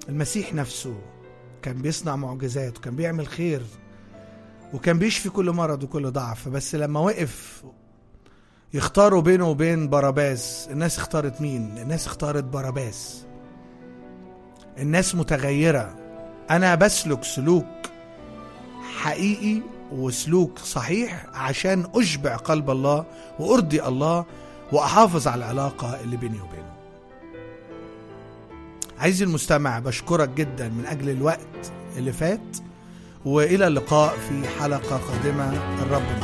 المسيح نفسه كان بيصنع معجزات وكان بيعمل خير وكان بيشفي كل مرض وكل ضعف بس لما وقف يختاروا بينه وبين باراباس الناس اختارت مين الناس اختارت باراباس الناس متغيرة أنا بسلك سلوك حقيقي وسلوك صحيح عشان أشبع قلب الله وأرضي الله وأحافظ على العلاقة اللي بيني وبينه عايزي المستمع بشكرك جدا من أجل الوقت اللي فات وإلى اللقاء في حلقة قادمة الرب معك